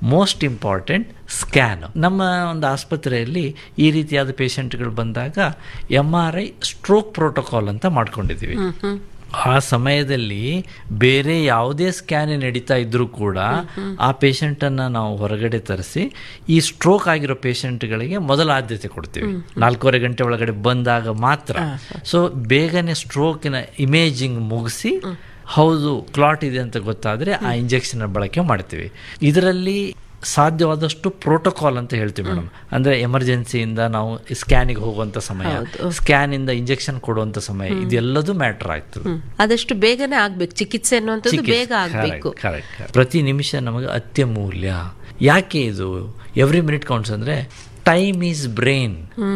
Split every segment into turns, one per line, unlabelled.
Most important scan ನಮ್ಮ ಒಂದು ಆಸ್ಪತ್ರೆಯಲ್ಲಿ ಈ ರೀತಿಯಾದ ಪೇಷಂಟ್ಗಳು ಬಂದಾಗ M R I stroke protocol ಅಂತ ಮಾಡ್ಕೊಂಡಿದ್ದೀವಿ ಆ ಸಮಯದಲ್ಲಿ ಬೇರೆ ಯಾವುದೇ ಸ್ಕ್ಯಾನ್ ನಡೀತಾ ಇದ್ರೂ ಕೂಡ ಆ ಪೇಷಂಟನ್ನು ನಾವು ಹೊರಗಡೆ ತರಿಸಿ ಈ ಸ್ಟ್ರೋಕ್ ಆಗಿರೋ ಪೇಷಂಟ್ಗಳಿಗೆ ಮೊದಲ ಆದ್ಯತೆ ಕೊಡ್ತೀವಿ ನಾಲ್ಕೂವರೆ ಗಂಟೆ ಒಳಗಡೆ ಬಂದಾಗ ಮಾತ್ರ ಸೊ ಬೇಗನೆ ಸ್ಟ್ರೋಕಿನ ಇಮೇಜಿಂಗ್ ಮುಗಿಸಿ ಹೌದು ಕ್ಲಾಟ್ ಇದೆ ಅಂತ ಗೊತ್ತಾದರೆ ಆ ಇಂಜೆಕ್ಷನ್ ಬಳಕೆ ಮಾಡ್ತೀವಿ ಇದರಲ್ಲಿ ಸಾಧ್ಯವಾದಷ್ಟು ಪ್ರೋಟೋಕಾಲ್ ಅಂತ ಹೇಳ್ತೀವಿ ಮೇಡಮ್ ಅಂದರೆ ಎಮರ್ಜೆನ್ಸಿಯಿಂದ ನಾವು ಸ್ಕ್ಯಾನಿಗೆ ಹೋಗುವಂಥ ಸಮಯ ಸ್ಕ್ಯಾನಿಂದ ಇಂಜೆಕ್ಷನ್ ಕೊಡುವಂಥ ಸಮಯ ಇದೆಲ್ಲದೂ ಮ್ಯಾಟರ್ ಆಗ್ತದೆ
ಆದಷ್ಟು ಬೇಗನೆ ಆಗ್ಬೇಕು ಚಿಕಿತ್ಸೆ ಅನ್ನುವಂಥದ್ದು ಬೇಗ ಆಗ್ಬೇಕು
ಕರೆಕ್ಟ್ ಪ್ರತಿ ನಿಮಿಷ ನಮಗೆ ಅತ್ಯಮೂಲ್ಯ ಯಾಕೆ ಇದು ಎವ್ರಿ ಮಿನಿಟ್ ಕೌಂಟ್ಸ್ ಅಂದರೆ time is brain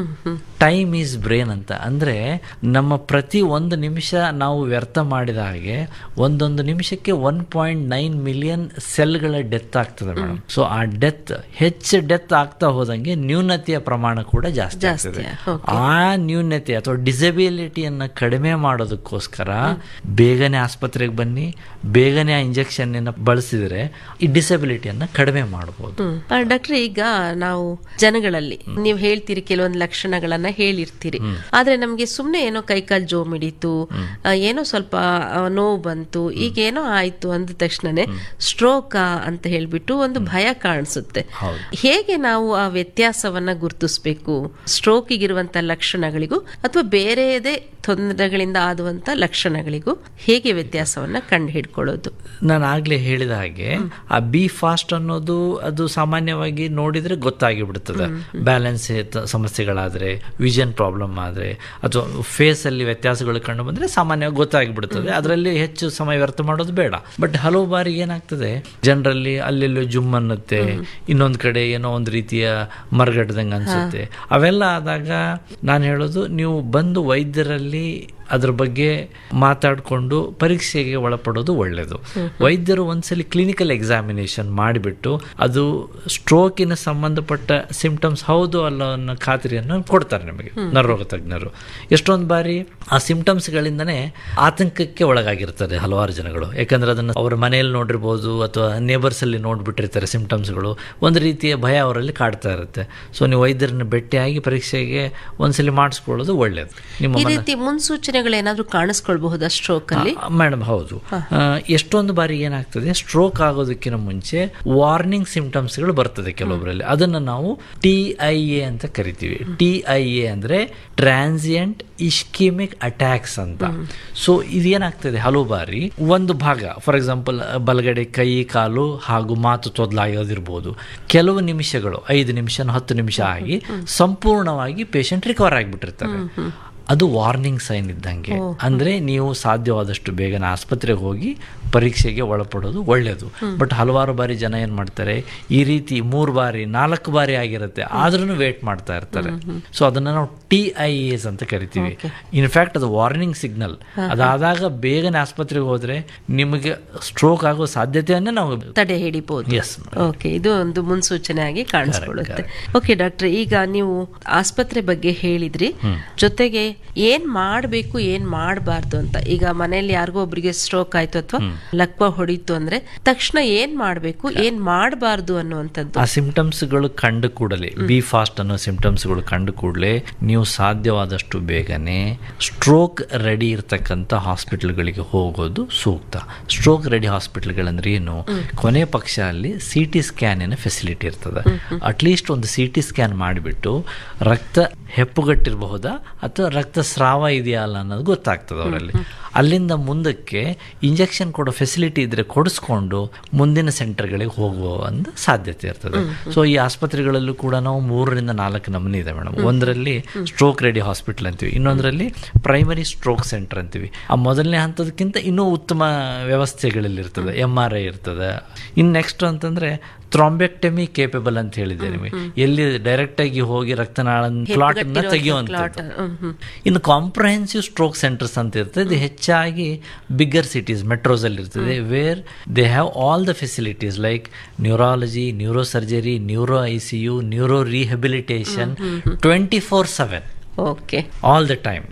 time is brain ಅಂತ ಅಂದರೆ ನಮ್ಮ ಪ್ರತಿ ಒಂದು ನಿಮಿಷ ನಾವು ವ್ಯರ್ಥ ಮಾಡಿದ ಹಾಗೆ ಒಂದೊಂದು ನಿಮಿಷಕ್ಕೆ ಒನ್ ಪಾಯಿಂಟ್ ನೈನ್ ಮಿಲಿಯನ್ ಸೆಲ್ಗಳ ಡೆತ್ ಆಗ್ತದೆ ಮೇಡಮ್ ಸೊ ಆ ಡೆತ್ ಹೆಚ್ಚು ಡೆತ್ ಆಗ್ತಾ ಹೋದಂಗೆ ನ್ಯೂನತೆಯ ಪ್ರಮಾಣ ಕೂಡ ಜಾಸ್ತಿ ಆಗ್ತದೆ ಆ ನ್ಯೂನತೆ ಅಥವಾ ಡಿಸಬಿಲಿಟಿಯನ್ನು ಕಡಿಮೆ ಮಾಡೋದಕ್ಕೋಸ್ಕರ ಬೇಗನೆ ಆಸ್ಪತ್ರೆಗೆ ಬನ್ನಿ ಬೇಗನೆ ಆ ಇಂಜೆಕ್ಷನ್ ಬಳಸಿದರೆ ಈ ಡಿಸಬಿಲಿಟಿಯನ್ನು ಕಡಿಮೆ ಮಾಡ್ಬೋದು
ಡಾಕ್ಟರ್ ಈಗ ನಾವು ಜನಗಳಲ್ಲಿ ನೀವು ಹೇಳ್ತೀರಿ ಕೆಲವೊಂದು ಲಕ್ಷಣಗಳನ್ನ ಹೇಳಿರ್ತೀರಿ ಆದ್ರೆ ನಮ್ಗೆ ಸುಮ್ನೆ ಏನೋ ಕೈಕಾಲ್ ಜೋ ಮಿಡಿತು ಆ, ಏನೋ ಸ್ವಲ್ಪ ಆ, ನೋವು ಬಂತು ಈಗ ಏನೋ ಆಯ್ತು ಅಂದ ತಕ್ಷಣನೇ ಸ್ಟ್ರೋಕ್ ಅಂತ ಹೇಳ್ಬಿಟ್ಟು ಒಂದು ಭಯ ಕಾಣಿಸುತ್ತೆ ಹೇಗೆ ನಾವು ಆ ವ್ಯತ್ಯಾಸವನ್ನ ಗುರುತಿಸ್ಬೇಕು ಸ್ಟ್ರೋಕಿಗಿರುವಂತ ಲಕ್ಷಣಗಳಿಗೂ ಅಥವಾ ಬೇರೆಯದೇ ತೊಂದರೆಗಳಿಂದ ಆದುವಂತ ಲಕ್ಷಣಗಳಿಗೂ ಹೇಗೆ ವ್ಯತ್ಯಾಸವನ್ನ ಕಂಡು ಹಿಡ್ಕೊಳ್ಳೋದು
ನಾನು ಆಗ್ಲೇ ಹೇಳಿದ ಹಾಗೆ ಆ ಬಿ ಫಾಸ್ಟ್ ಅನ್ನೋದು ಅದು ಸಾಮಾನ್ಯವಾಗಿ ನೋಡಿದ್ರೆ ಗೊತ್ತಾಗಿ ಬಿಡ್ತದೆ ಬ್ಯಾಲೆನ್ಸ್ ಸಮಸ್ಯೆಗಳಾದ್ರೆ ವಿಷನ್ ಪ್ರಾಬ್ಲಮ್ ಆದ್ರೆ ಅಥವಾ ಫೇಸ್ ಅಲ್ಲಿ ವ್ಯತ್ಯಾಸಗಳು ಕಂಡು ಬಂದ್ರೆ ಸಾಮಾನ್ಯವಾಗಿ ಗೊತ್ತಾಗಿ ಬಿಡ್ತದೆ ಅದರಲ್ಲಿ ಹೆಚ್ಚು ಸಮಯ ವ್ಯರ್ಥ ಮಾಡೋದು ಬೇಡ ಬಟ್ ಹಲವು ಬಾರಿ ಏನಾಗ್ತದೆ ಜನರಲ್ಲಿ ಅಲ್ಲೆಲ್ಲೋ ಜುಮ್ ಅನ್ನತ್ತೆ ಇನ್ನೊಂದು ಕಡೆ ಏನೋ ಒಂದು ರೀತಿಯ ಮರಗಟ್ಟದಂಗೆ ಅನ್ಸುತ್ತೆ ಅವೆಲ್ಲ ಆದಾಗ ನಾನು ಹೇಳೋದು ನೀವು ಬಂದು ವೈದ್ಯರಲ್ಲಿ ಅದ್ರ ಬಗ್ಗೆ ಮಾತಾಡಿಕೊಂಡು ಪರೀಕ್ಷೆಗೆ ಒಳಪಡೋದು ಒಳ್ಳೆಯದು ವೈದ್ಯರು ಒಂದ್ಸಲಿ ಕ್ಲಿನಿಕಲ್ ಎಕ್ಸಾಮಿನೇಷನ್ ಮಾಡಿಬಿಟ್ಟು ಅದು ಸ್ಟ್ರೋಕಿನ ಸಂಬಂಧಪಟ್ಟ ಸಿಂಪ್ಟಮ್ಸ್ ಹೌದು ಅಲ್ಲ ಅನ್ನೋ ಖಾತ್ರಿಯನ್ನು ಕೊಡ್ತಾರೆ ನಿಮಗೆ ನರರೋಗ ತಜ್ಞರು ಎಷ್ಟೊಂದು ಬಾರಿ ಆ ಸಿಂಪ್ಟಮ್ಸ್ಗಳಿಂದನೇ ಆತಂಕಕ್ಕೆ ಒಳಗಾಗಿರ್ತಾರೆ ಹಲವಾರು ಜನಗಳು ಯಾಕಂದ್ರೆ ಅದನ್ನು ಅವರ ಮನೆಯಲ್ಲಿ ನೋಡಿರ್ಬೋದು ಅಥವಾ ನೇಬರ್ಸ್ ಅಲ್ಲಿ ನೋಡ್ಬಿಟ್ಟಿರ್ತಾರೆ ಸಿಂಪ್ಟಮ್ಸ್ಗಳು ಒಂದು ರೀತಿಯ ಭಯ ಅವರಲ್ಲಿ ಕಾಡ್ತಾ ಇರುತ್ತೆ ಸೊ ನೀವು ವೈದ್ಯರನ್ನ ಭೇಟಿಯಾಗಿ ಪರೀಕ್ಷೆಗೆ ಒಂದ್ಸಲಿ ಮಾಡಿಸ್ಕೊಳ್ಳೋದು ಒಳ್ಳೆಯದು ನಿಮ್ಮ
ಈ ರೀತಿ ಮುನ್ಸೂಚನೆಗಳು ಏನಾದ್ರೂ ಕಾಣಿಸ್ಕೊಳ್ಬಹುದಾ ಸ್ಟ್ರೋಕ್ ಅಲ್ಲಿ
ಮೇಡಮ್ ಹೌದು ಆ, ಎಷ್ಟೊಂದು ಬಾರಿ ಏನಾಗ್ತದೆ ಸ್ಟ್ರೋಕ್ ಆಗೋದಕ್ಕಿಂತ ಮುಂಚೆ ವಾರ್ನಿಂಗ್ ಸಿಂಪ್ಟಮ್ಸ್ಗಳು ಬರ್ತದೆ ಕೆಲವೊಬ್ಬರಲ್ಲಿ ಅದನ್ನು ನಾವು ಟಿ ಐ ಎ ಅಂತ ಕರಿತೀವಿ ಟಿ ಐ ಎ ಅಂದರೆ ಟ್ರಾನ್ಸಿಯಂಟ್ ಇಶ್ಕಿಮಿಕ್ ಅಟ್ಯಾಕ್ಸ್ ಅಂತ ಸೊ ಇದೇನಾಗ್ತದೆ ಹಲವು ಬಾರಿ ಒಂದು ಭಾಗ ಫಾರ್ ಎಕ್ಸಾಂಪಲ್ ಬಲಗಡೆ ಕೈ ಕಾಲು ಹಾಗೂ ಮಾತು ತೊದಲಾಗೋದಿರ್ಬೋದು ಕೆಲವು ನಿಮಿಷಗಳು ಐದು ನಿಮಿಷ ಹತ್ತು ನಿಮಿಷ ಆಗಿ ಸಂಪೂರ್ಣವಾಗಿ ಪೇಷಂಟ್ ರಿಕವರ್ ಆಗಿಬಿಟ್ಟಿರ್ತಾರೆ ಅದು ವಾರ್ನಿಂಗ್ ಸೈನ್ ಇದ್ದಂಗೆ ಅಂದ್ರೆ ನೀವು ಸಾಧ್ಯವಾದಷ್ಟು ಬೇಗನೆ ಆಸ್ಪತ್ರೆಗೆ ಹೋಗಿ ಪರೀಕ್ಷೆಗೆ ಒಳಪಡೋದು ಒಳ್ಳೆಯದು ಬಟ್ ಹಲವಾರು ಬಾರಿ ಜನ ಏನ್ ಮಾಡ್ತಾರೆ ಈ ರೀತಿ ಮೂರು ಬಾರಿ ನಾಲ್ಕು ಬಾರಿ ಆಗಿರುತ್ತೆ ಆದ್ರೂ ವೇಟ್ ಮಾಡ್ತಾ ಇರ್ತಾರೆ ಸೊ ಅದನ್ನ ನಾವು ಟಿ ಐ ಎಸ್ ಅಂತ ಕರಿತೀವಿ ಇನ್ಫ್ಯಾಕ್ಟ್ ಅದು ವಾರ್ನಿಂಗ್ ಸಿಗ್ನಲ್ ಅದಾದಾಗ ಬೇಗನೆ ಆಸ್ಪತ್ರೆಗೆ ಹೋದ್ರೆ ನಿಮಗೆ ಸ್ಟ್ರೋಕ್ ಆಗೋ ಸಾಧ್ಯತೆಯನ್ನೇ ನಾವು
ತಡೆ ಹಿಡಿಬಹುದು
ಎಸ್
ಓಕೆ ಇದು ಒಂದು ಮುನ್ಸೂಚನೆ ಆಗಿ ಕಾಣಿಸ್ಕೊಳ್ಳುತ್ತೆ ಓಕೆ ಡಾಕ್ಟರ್ ಈಗ ನೀವು ಆಸ್ಪತ್ರೆ ಬಗ್ಗೆ ಹೇಳಿದ್ರಿ ಜೊತೆಗೆ ಏನ್ ಮಾಡ್ಬೇಕು ಏನ್ ಮಾಡಬಾರ್ದು ಅಂತ ಈಗ ಮನೆಯಲ್ಲಿ ಯಾರಿಗೋ ಒಬ್ರಿಗೆ ಸ್ಟ್ರೋಕ್ ಆಯ್ತು ಅಥವಾ ಲಕ್ವ ಹೊಡಿತು ಅಂದ್ರೆ ತಕ್ಷಣ ಏನ್ ಮಾಡ್ಬೇಕು ಏನ್ ಮಾಡಬಾರ್ದು ಅನ್ನುವಂಥದ್ದು
ಆ ಸಿಂಪ್ಟಮ್ಸ್ಗಳು ಕಂಡು ಕೂಡಲೇ ಬಿ ಫಾಸ್ಟ್ ಅನ್ನೋ ಸಿಂಪ್ಟಮ್ಸ್ಗಳು ಕಂಡು ಕೂಡಲೇ ನೀವು ಸಾಧ್ಯವಾದಷ್ಟು ಬೇಗನೆ ಸ್ಟ್ರೋಕ್ ರೆಡಿ ಇರ್ತಕ್ಕಂಥ ಹಾಸ್ಪಿಟಲ್ಗಳಿಗೆ ಹೋಗೋದು ಸೂಕ್ತ ಸ್ಟ್ರೋಕ್ ರೆಡಿ ಹಾಸ್ಪಿಟಲ್ಗಳಂದ್ರೆ ಏನು ಕೊನೆ ಪಕ್ಷ ಅಲ್ಲಿ ಸಿ ಟಿ ಸ್ಕ್ಯಾನಿನ ಫೆಸಿಲಿಟಿ ಇರ್ತದೆ ಅಟ್ಲೀಸ್ಟ್ ಒಂದು ಸಿ ಟಿ ಸ್ಕ್ಯಾನ್ ಮಾಡಿಬಿಟ್ಟು ರಕ್ತ ಹೆಪ್ಪುಗಟ್ಟಿರಬಹುದಾ ಅಥವಾ ರಕ್ತಸ್ರಾವ ಇದೆಯಾ ಅಲ್ಲ ಅನ್ನೋದು ಗೊತ್ತಾಗ್ತದೆ ಅವರಲ್ಲಿ ಅಲ್ಲಿಂದ ಮುಂದಕ್ಕೆ ಇಂಜೆಕ್ಷನ್ ಕೊಡೋ ಫೆಸಿಲಿಟಿ ಇದ್ರೆ ಕೊಡಿಸ್ಕೊಂಡು ಮುಂದಿನ ಸೆಂಟರ್ಗಳಿಗೆ ಹೋಗುವ ಒಂದು ಸಾಧ್ಯತೆ ಇರ್ತದೆ ಸೊ ಈ ಆಸ್ಪತ್ರೆಗಳಲ್ಲೂ ಕೂಡ ನಾವು ಮೂರರಿಂದ ನಾಲ್ಕು ನಮೂನೆ ಇದೆ ಮೇಡಮ್ ಒಂದರಲ್ಲಿ ಸ್ಟ್ರೋಕ್ ರೆಡಿ ಹಾಸ್ಪಿಟಲ್ ಅಂತೀವಿ ಇನ್ನೊಂದರಲ್ಲಿ ಪ್ರೈಮರಿ ಸ್ಟ್ರೋಕ್ ಸೆಂಟರ್ ಅಂತೀವಿ ಆ ಮೊದಲನೇ ಹಂತದಕ್ಕಿಂತ ಇನ್ನೂ ಉತ್ತಮ ವ್ಯವಸ್ಥೆಗಳಲ್ಲಿ ಇರ್ತದೆ ಎಮ್ ಆರ್ ಐ ಇರ್ತದೆ ಇನ್ನು ನೆಕ್ಸ್ಟ್ ಅಂತಂದ್ರೆ ಥ್ರಾಂಬೆಕ್ಟಮಿ ಕೇಪಬಲ್ ಅಂತ ಹೇಳಿದೆ ನಿಮಗೆ ಎಲ್ಲಿ ಡೈರೆಕ್ಟ್ ಆಗಿ ಹೋಗಿ ರಕ್ತನಾಳ ಕ್ಲಾಟ್ ಅನ್ನ ತೆಗೆಯುವಂಥದ್ದು ಇನ್ನು ಕಾಂಪ್ರಹೆನ್ಸಿವ್ ಸ್ಟ್ರೋಕ್ ಸೆಂಟರ್ಸ್ ಅಂತ ಇರ್ತದೆ ಇದು ಹೆಚ್ಚಾಗಿ ಬಿಗ್ಗರ್ ಸಿಟೀಸ್ ಮೆಟ್ರೋಸ್ ಅಲ್ಲಿ ಇರ್ತದೆ where they have all the facilities like neurology neuro surgery neuro I C U neuro rehabilitation twenty four seven
okay
all the time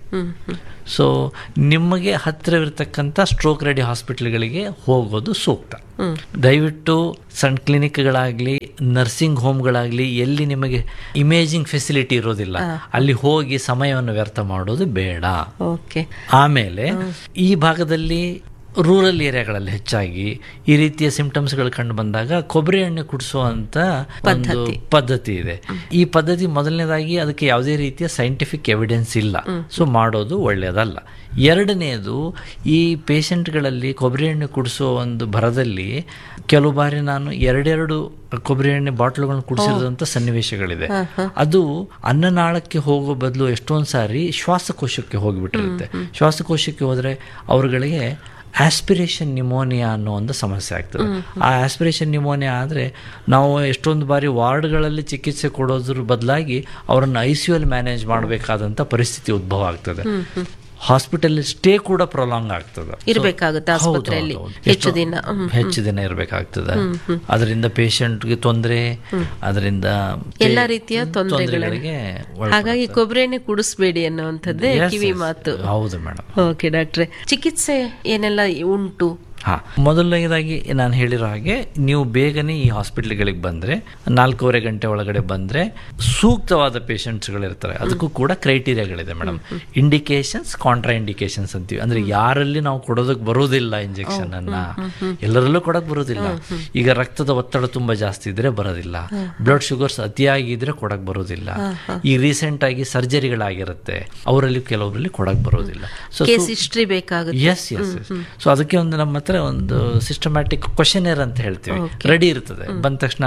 so ನಿಮಗೆ ಹತ್ತಿರವಿರ್ತಕ್ಕಂಥ ಸ್ಟ್ರೋಕ್ ರೆಡಿ ಹಾಸ್ಪಿಟ್ಲ್ಗಳಿಗೆ ಹೋಗೋದು ಸೂಕ್ತ ದಯವಿಟ್ಟು ಸಣ್ಣ ಕ್ಲಿನಿಕ್ಗಳಾಗಲಿ ನರ್ಸಿಂಗ್ ಹೋಮ್ಗಳಾಗಲಿ ಎಲ್ಲಿ ನಿಮಗೆ ಇಮೇಜಿಂಗ್ ಫೆಸಿಲಿಟಿ ಇರೋದಿಲ್ಲ ಅಲ್ಲಿ ಹೋಗಿ ಸಮಯವನ್ನು ವ್ಯರ್ಥ ಮಾಡೋದು ಬೇಡ
ಓಕೆ
ಆಮೇಲೆ ಈ ಭಾಗದಲ್ಲಿ ರೂರಲ್ ಏರಿಯಾಗಳಲ್ಲಿ ಹೆಚ್ಚಾಗಿ ಈ ರೀತಿಯ ಸಿಂಪ್ಟಮ್ಸ್ಗಳು ಕಂಡು ಬಂದಾಗ ಕೊಬ್ಬರಿ ಎಣ್ಣೆ ಕುಡಿಸುವಂತ ಒಂದು ಪದ್ಧತಿ ಇದೆ ಈ ಪದ್ಧತಿ ಮೊದಲನೇದಾಗಿ ಅದಕ್ಕೆ ಯಾವುದೇ ರೀತಿಯ ಸೈಂಟಿಫಿಕ್ ಎವಿಡೆನ್ಸ್ ಇಲ್ಲ ಸೊ ಮಾಡೋದು ಒಳ್ಳೆಯದಲ್ಲ ಎರಡನೆಯದು ಈ ಪೇಷಂಟ್ಗಳಲ್ಲಿ ಕೊಬ್ಬರಿ ಎಣ್ಣೆ ಕುಡಿಸೋ ಒಂದು ಭರದಲ್ಲಿ ಕೆಲವು ಬಾರಿ ನಾನು ಎರಡೆರಡು ಕೊಬ್ಬರಿ ಎಣ್ಣೆ ಬಾಟ್ಲುಗಳನ್ನ ಕುಡಿಸಿರೋದಂಥ ಸನ್ನಿವೇಶಗಳಿದೆ ಅದು ಅನ್ನನಾಳಕ್ಕೆ ಹೋಗೋ ಬದಲು ಎಷ್ಟೊಂದು ಸಾರಿ ಶ್ವಾಸಕೋಶಕ್ಕೆ ಹೋಗಿಬಿಟ್ಟಿರುತ್ತೆ ಶ್ವಾಸಕೋಶಕ್ಕೆ ಹೋದರೆ ಅವರುಗಳಿಗೆ ಆಸ್ಪಿರೇಷನ್ ನಿಮೋನಿಯಾ ಅನ್ನೋ ಒಂದು ಸಮಸ್ಯೆ ಆಗ್ತದೆ ಆ ಆಸ್ಪಿರೇಷನ್ ನಿಮೋನಿಯಾ ಆದರೆ ನಾವು ಎಷ್ಟೊಂದು ಬಾರಿ ವಾರ್ಡ್ಗಳಲ್ಲಿ ಚಿಕಿತ್ಸೆ ಕೊಡೋದ್ರ ಬದಲಾಗಿ ಅವರನ್ನು ಐ ಸಿ ಅಲ್ಲಿ ಮ್ಯಾನೇಜ್ ಮಾಡಬೇಕಾದಂಥ ಪರಿಸ್ಥಿತಿ ಉದ್ಭವ ಆಗ್ತದೆ ಹಾಸ್ಪಿಟಲ್ ಸ್ಟೇ ಕೂಡ ಪ್ರೊಲಾಂಗ್ ಆಗ್ತದೆ
ಇರ್ಬೇಕಾಗುತ್ತೆ
ಹೌದು,
ಆಸ್ಪತ್ರೆಯಲ್ಲಿ
ಹೌದು, ಹೌದು.
ಹೆಚ್ಚು
ಎಷ್ಟೋ-
ದಿನ ಹ್ಮ್.
ಹೆಚ್ಚು ದಿನ ಇರಬೇಕಾಗ್ತದೆ ಅದರಿಂದ ಪೇಷಂಟ್ಗೆ ತೊಂದರೆ ಅದರಿಂದ
ಎಲ್ಲಾ ರೀತಿಯ ತೊಂದರೆಗಳಿಗೆ
ತೊಂದರೆಗಳಿಗೆ
ಹಾಗಾಗಿ ಕೊಬ್ಬರಿ ಎಣ್ಣೆ ಕುಡಿಸ್ಬೇಡಿ ಅನ್ನುವಂಥದ್ದೇ
Yes,
ಕಿವಿ
yes.
ಮಾತು
ಹೌದು ಮೇಡಮ್
ಓಕೆ ಡಾಕ್ಟ್ರೆ ಚಿಕಿತ್ಸೆ ಏನೆಲ್ಲ ಉಂಟು
ಹಾ ಮೊದಲನೇದಾಗಿ ನಾನು ಹೇಳಿರೋ ಹಾಗೆ ನೀವು ಬೇಗನೆ ಈ ಹಾಸ್ಪಿಟ್ಲ್ಗಳಿಗೆ ಬಂದರೆ ನಾಲ್ಕೂವರೆ ಗಂಟೆ ಒಳಗಡೆ ಬಂದರೆ ಸೂಕ್ತವಾದ ಪೇಷಂಟ್ಸ್ಗಳಿರ್ತಾರೆ ಅದಕ್ಕೂ ಕೂಡ ಕ್ರೈಟೀರಿಯಾಗಳಿದೆ ಮೇಡಮ್ ಇಂಡಿಕೇಶನ್ಸ್ ಕಾಂಟ್ರಾ ಇಂಡಿಕೇಶನ್ಸ್ ಅಂತೀವಿ ಅಂದ್ರೆ ಯಾರಲ್ಲಿ ನಾವು ಕೊಡೋದಕ್ಕೆ ಬರೋದಿಲ್ಲ ಇಂಜೆಕ್ಷನ್ ಅನ್ನ ಎಲ್ಲರಲ್ಲೂ ಕೊಡಕ್ ಬರೋದಿಲ್ಲ ಈಗ ರಕ್ತದ ಒತ್ತಡ ತುಂಬಾ ಜಾಸ್ತಿ ಇದ್ರೆ ಬರೋದಿಲ್ಲ ಬ್ಲಡ್ ಶುಗರ್ಸ್ ಅತಿಯಾಗಿದ್ರೆ ಕೊಡಕ್ ಬರೋದಿಲ್ಲ ಈ ರೀಸೆಂಟ್ ಆಗಿ ಸರ್ಜರಿಗಳಾಗಿರುತ್ತೆ ಅವರಲ್ಲಿ ಕೆಲವರಲ್ಲಿ ಕೊಡಕ್ ಬರೋದಿಲ್ಲ ಸೊ
ಕೇಸ್ ಹಿಸ್ಟ್ರಿ ಬೇಕಾಗುತ್ತೆ
ಎಸ್ ಎಸ್ ಎಸ್ ಸೊ ಅದಕ್ಕೆ ಒಂದು ನಮ್ಮ ಹತ್ರ ಒಂದು ಸಿಸ್ಟಮ್ಯಾಟಿಕ್ ಕ್ವಶನೇರ್ ಅಂತ ಹೇಳ್ತೀವಿ ರೆಡಿ ಇರ್ತದೆ ಬಂದ ತಕ್ಷಣ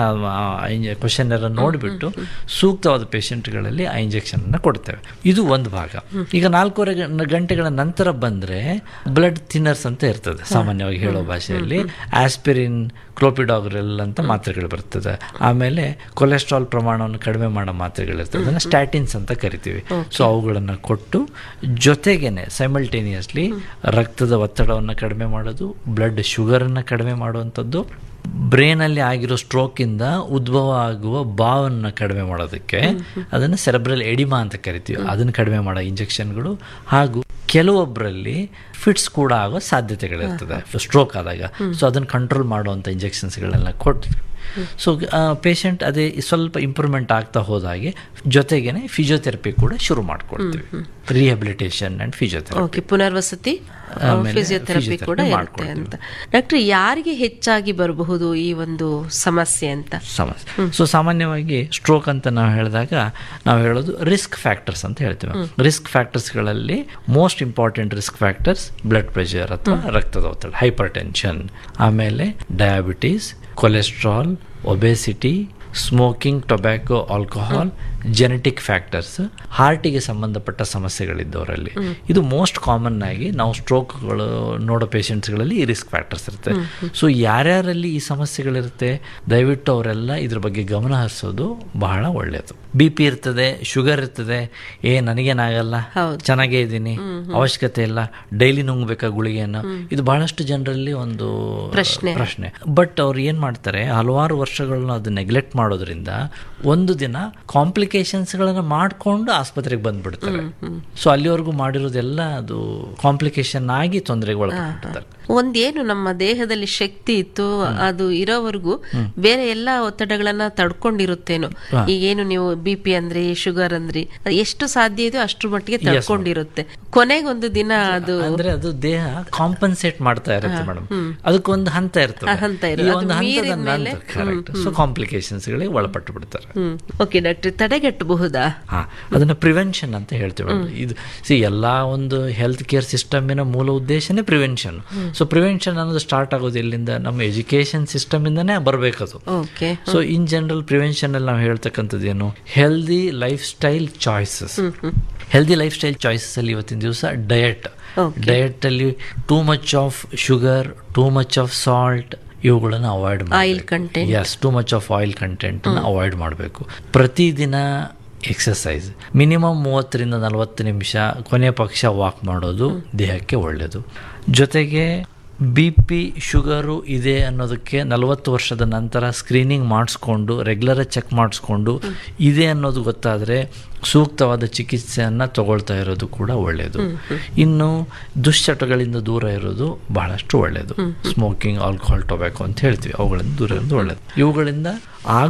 ಕ್ವಶನೇರ್ ನೋಡಿಬಿಟ್ಟು ಸೂಕ್ತವಾದ ಪೇಷಂಟ್ಗಳಲ್ಲಿ ಆ ಇಂಜೆಕ್ಷನ್ ಅನ್ನ ಕೊಡ್ತೇವೆ ಇದು ಒಂದು ಭಾಗ ಈಗ ನಾಲ್ಕೂವರೆ ಗಂ- ಗಂಟೆಗಳ ನಂತರ ಬಂದ್ರೆ ಬ್ಲಡ್ ಥಿನ್ನರ್ಸ್ ಅಂತ ಇರ್ತದೆ ಸಾಮಾನ್ಯವಾಗಿ ಹೇಳೋ ಭಾಷೆಯಲ್ಲಿ ಆಸ್ಪಿರಿನ್ ಕ್ಲೋಪಿಡಾಗ್ರೆಲ್ ಅಂತ ಮಾತ್ರೆಗಳು ಬರ್ತದೆ ಆಮೇಲೆ ಕೊಲೆಸ್ಟ್ರಾಲ್ ಪ್ರಮಾಣವನ್ನು ಕಡಿಮೆ ಮಾಡೋ ಮಾತ್ರೆಗಳಿರ್ತದೆ ಅದನ್ನು ಸ್ಟ್ಯಾಟಿನ್ಸ್ ಅಂತ ಕರಿತೀವಿ ಸೊ ಅವುಗಳನ್ನು ಕೊಟ್ಟು ಜೊತೆಗೇನೆ ಸೈಮಲ್ಟೇನಿಯಸ್ಲಿ ರಕ್ತದ ಒತ್ತಡವನ್ನು ಕಡಿಮೆ ಮಾಡೋದು ಬ್ಲಡ್ ಶುಗರನ್ನು ಕಡಿಮೆ ಮಾಡುವಂಥದ್ದು ಬ್ರೇನಲ್ಲಿ ಆಗಿರೋ ಸ್ಟ್ರೋಕಿಂದ ಉದ್ಭವ ಆಗುವ ಬಾವನ್ನು ಕಡಿಮೆ ಮಾಡೋದಕ್ಕೆ ಅದನ್ನು ಸೆರೆಬ್ರಲ್ ಎಡಿಮಾ ಅಂತ ಕರಿತೀವಿ ಅದನ್ನು ಕಡಿಮೆ ಮಾಡೋ ಇಂಜೆಕ್ಷನ್ಗಳು ಹಾಗೂ ಕೆಲವೊಬ್ಬರಲ್ಲಿ ಫಿಟ್ಸ್ ಕೂಡ ಆಗೋ ಸಾಧ್ಯತೆಗಳಿರ್ತದೆ ಸ್ಟ್ರೋಕ್ ಆದಾಗ ಸೊ ಅದನ್ನು ಕಂಟ್ರೋಲ್ ಮಾಡುವಂಥ ಇಂಜೆಕ್ಷನ್ಸ್ಗಳೆಲ್ಲ ಕೊಟ್ಟು ಸೊ ಪೇಷಂಟ್ ಅದೇ ಸ್ವಲ್ಪ ಇಂಪ್ರೂವ್ಮೆಂಟ್ ಆಗ್ತಾ ಹೋದಾಗೆ ಜೊತೆಗೇನೆ ಫಿಸಿಯೋಥೆರಪಿ ಕೂಡ ಶುರು ಮಾಡ್ಕೊಳ್ತೀವಿ ರಿಹಬಿಲಿಟೇಷನ್ ಅಂಡ್ ಫಿಸಿಯೋಥೆರಪಿ
ಓಕೆ ಪುನರ್ವಸತಿ
ಆಮೇಲೆ
ಫಿಸಿಯೋಥೆರಪಿ
physiotherapy
ಕೂಡ ಇರುತ್ತೆ
ಮಾಡ್ಕೊಳ್ತೀವಿ.
ಅಂತ ಡಾಕ್ಟರ್ ಯಾರಿಗೆ ಹೆಚ್ಚಾಗಿ ಬರಬಹುದು ಈ ಒಂದು ಸಮಸ್ಯೆ ಅಂತ
ಸಮಸ್ಯೆ ಸೊ ಸಾಮಾನ್ಯವಾಗಿ ಸ್ಟ್ರೋಕ್ ಅಂತ ನಾವು ಹೇಳಿದಾಗ ನಾವು ಹೇಳೋದು ರಿಸ್ಕ್ ಫ್ಯಾಕ್ಟರ್ಸ್ ಅಂತ ಹೇಳ್ತೀವಿ ರಿಸ್ಕ್ ಫ್ಯಾಕ್ಟರ್ಸ್ಗಳಲ್ಲಿ most important risk factors blood pressure ಅಥವಾ ರಕ್ತದ ಒತ್ತಡ ಹೈಪರ್ ಟೆನ್ಷನ್ ಆಮೇಲೆ diabetes cholesterol obesity smoking tobacco alcohol genetic factors ಹಾರ್ಟಿಗೆ ಸಂಬಂಧಪಟ್ಟ ಸಮಸ್ಯೆಗಳಿದ್ದವರಲ್ಲಿ ಇದು ಮೋಸ್ಟ್ ಕಾಮನ್ ಆಗಿ ನಾವು ಸ್ಟ್ರೋಕ್ಗಳು ನೋಡೋ ಪೇಷಂಟ್ಸ್ಗಳಲ್ಲಿ ಈ ರಿಸ್ಕ್ ಫ್ಯಾಕ್ಟರ್ಸ್ ಇರುತ್ತೆ ಸೊ ಯಾರ್ಯಾರಲ್ಲಿ ಈ ಸಮಸ್ಯೆಗಳಿರುತ್ತೆ ದಯವಿಟ್ಟು ಅವರೆಲ್ಲ ಇದ್ರ ಬಗ್ಗೆ ಗಮನ ಹರಿಸೋದು ಬಹಳ ಒಳ್ಳೆಯದು ಬಿ ಪಿ ಇರ್ತದೆ ಶುಗರ್ ಇರ್ತದೆ ಏ ನನಗೇನಾಗಲ್ಲ
ಹೌದು.
ಚೆನ್ನಾಗೇ ಇದ್ದೀನಿ ಅವಶ್ಯಕತೆ ಇಲ್ಲ ಡೈಲಿ ನುಂಗ್ಬೇಕಾ ಗುಳಿಗೆಯನ್ನು ಇದು ಬಹಳಷ್ಟು ಜನರಲ್ಲಿ ಒಂದು
ಪ್ರಶ್ನೆ.
ಪ್ರಶ್ನೆ ಬಟ್ ಅವ್ರು ಏನ್ ಮಾಡ್ತಾರೆ ಹಲವಾರು ವರ್ಷಗಳನ್ನ ಅದು ನೆಗ್ಲೆಕ್ಟ್ ಮಾಡೋದ್ರಿಂದ ಒಂದು ದಿನ ಕಾಂಪ್ಲಿಕೇಶನ್ಸ್ಗಳನ್ನ ಮಾಡ್ಕೊಂಡು ಆಸ್ಪತ್ರೆಗೆ ಬಂದ್ಬಿಡ್ತಾರೆ ಸೊ ಅಲ್ಲಿವರೆಗೂ ಮಾಡಿರೋದೆಲ್ಲ ಅದು ಕಾಂಪ್ಲಿಕೇಶನ್ ಆಗಿ ತೊಂದರೆಗೆ ಒಳಪಟ್ಟಿರ್ತಾರೆ
ಒಂದೇನು ನಮ್ಮ ದೇಹದಲ್ಲಿ ಶಕ್ತಿ ಇತ್ತು ಅದು ಇರೋವರೆಗೂ ಬೇರೆ ಎಲ್ಲಾ ಒತ್ತಡಗಳನ್ನ ತಡ್ಕೊಂಡಿರುತ್ತೇನೋ ಈಗೇನು ನೀವು ಬಿ ಪಿ ಅಂದ್ರಿ ಶುಗರ್ ಅಂದ್ರಿ ಅದು ಎಷ್ಟು ಸಾಧ್ಯ ಇದೆಯೋ ಅಷ್ಟ್ರ ಮಟ್ಟಿಗೆ ತಡ್ಕೊಂಡಿರುತ್ತೆ ಕೊನೆಗೊಂದು ದಿನ ಅದು
ಅಂದ್ರೆ ಅದು ದೇಹ ಕಾಂಪನ್ಸೇಟ್ ಮಾಡ್ತಾ ಇರುತ್ತೆ ಮೇಡಮ್ ಅದಕ್ಕೊಂದು ಹಂತ ಇರ್ತದೆ
ಹಂತ
ಈ
ಇರುತ್ತೆ.
ಒಂದು
ಅದು
ಹಂತದ
ಮೀರಿದ್ಮೇಲೆ,
ನಂತರ ಕರೆಕ್ಟ್ ಸೊ ಕಾಂಪ್ಲಿಕೇಶನ್ಸ್ ಗಳಿಗೆ ಒಳಪಟ್ಟು ಬಿಡ್ತಾರೆ
ಹ್ಮ್ ಓಕೆ ಡಾಕ್ಟರ್ ತಡೆಗಟ್ಟಬಹುದಾ
ಹಾ ಅದನ್ನ ಪ್ರಿವೆನ್ಷನ್ ಅಂತ ಹೇಳ್ತೀವಿ ಮೇಡಮ್. ಇದು ಸಿ ಎಲ್ಲಾ ಒಂದು ಹೆಲ್ತ್ ಕೇರ್ ಸಿಸ್ಟಮಿನ ಮೂಲ ಉದ್ದೇಶನೇ ಪ್ರಿವೆನ್ಷನ್ ಸೊ ಪ್ರಿವೆನ್ಷನ್ ಅನ್ನೋದು ಸ್ಟಾರ್ಟ್ ಆಗೋದು ಎಲ್ಲಿಂದ ನಮ್ಮ ಎಜುಕೇಶನ್ ಸಿಸ್ಟಮ್ ಇಂದಾನೇ ಬರಬೇಕದು
okay
so in general prevention ಅಲ್ಲಿ ನಾವು ಹೇಳ್ತಕ್ಕಂಥದ್ದು ಏನು healthy lifestyle choices healthy lifestyle choices ಅಲ್ಲಿ ಇವತ್ತಿನ ದಿವಸ ಡಯಟ್
Okay.
ಡಯಟ್ ಅಲ್ಲಿ too much of sugar too much of salt ಇವುಗಳನ್ನು avoid
Oil content.
Yes too much of oil content avoid ಮಾಡಬೇಕು ಪ್ರತಿದಿನ ಎಕ್ಸಸೈಸ್ ಮಿನಿಮಮ್ ಮೂವತ್ತರಿಂದ ನಲವತ್ತು ನಿಮಿಷ ಕೊನೆ ಪಕ್ಷ ವಾಕ್ ಮಾಡೋದು ದೇಹಕ್ಕೆ ಒಳ್ಳೆಯದು ಜೊತೆಗೆ ಬಿ ಪಿ ಶುಗರು ಇದೆ ಅನ್ನೋದಕ್ಕೆ ನಲವತ್ತು ವರ್ಷದ ನಂತರ ಸ್ಕ್ರೀನಿಂಗ್ ಮಾಡಿಸ್ಕೊಂಡು ರೆಗ್ಯುಲರ್ ಚೆಕ್ ಮಾಡಿಸ್ಕೊಂಡು ಇದೆ ಅನ್ನೋದು ಗೊತ್ತಾದರೆ ಸೂಕ್ತವಾದ ಚಿಕಿತ್ಸೆಯನ್ನು ತಗೊಳ್ತಾ ಇರೋದು ಕೂಡ ಒಳ್ಳೆಯದು ಇನ್ನು ದುಶ್ಚಟಗಳಿಂದ ದೂರ ಇರೋದು ಬಹಳಷ್ಟು ಒಳ್ಳೆಯದು ಸ್ಮೋಕಿಂಗ್ ಆಲ್ಕೋಹಾಲ್ ಟೊಬ್ಯಾಕೋ ಅಂತ ಹೇಳ್ತೀವಿ ಅವುಗಳಿಂದ ದೂರ ಇರೋದು ಒಳ್ಳೆಯದು ಇವುಗಳಿಂದ